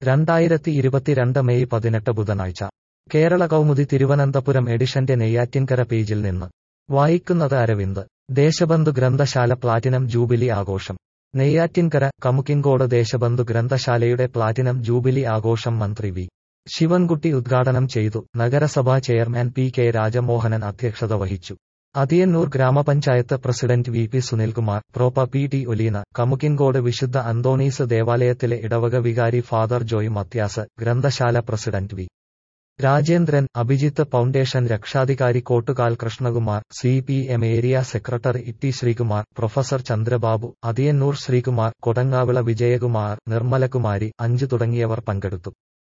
രണ്ടായിരത്തി ഇരുപത്തിരണ്ട് മെയ് പതിനെട്ട് ബുധനാഴ്ച കേരള കൗമുദി തിരുവനന്തപുരം എഡിഷന്റെ നെയ്യാറ്റിൻകര പേജിൽ നിന്ന് വായിക്കുന്നത് അരവിന്ദ് ദേശബന്ധു ഗ്രന്ഥശാല പ്ലാറ്റിനം ജൂബിലി ആഘോഷം നെയ്യാറ്റിൻകര കമുക്കിൻകോട് ദേശബന്ധു ഗ്രന്ഥശാലയുടെ പ്ലാറ്റിനം ജൂബിലി ആഘോഷം മന്ത്രി വി ശിവൻകുട്ടി ഉദ്ഘാടനം ചെയ്തു നഗരസഭാ ചെയർമാൻ പി കെ രാജമോഹനൻ അധ്യക്ഷത വഹിച്ചു അതിയന്നൂർ ഗ്രാമപഞ്ചായത്ത് പ്രസിഡന്റ് വി പി സുനിൽകുമാർ പ്രോപ്പ പി ടി ഒലീന കമുക്കിൻകോട് വിശുദ്ധ അന്തോണീസ് ദേവാലയത്തിലെ ഇടവക വികാരി ഫാദർ ജോയ് മത്യാസ് ഗ്രന്ഥശാല president V Rajendran Abhijith foundation രക്ഷാധികാരി Kottukal Krishnakumar C P M area secretary E Sreekumar professor Chandrababu Athiyannur Sreekumar Kodangavila Vijayakumar Nirmalakumari Anju തുടങ്ങിയവർ പങ്കെടുത്തു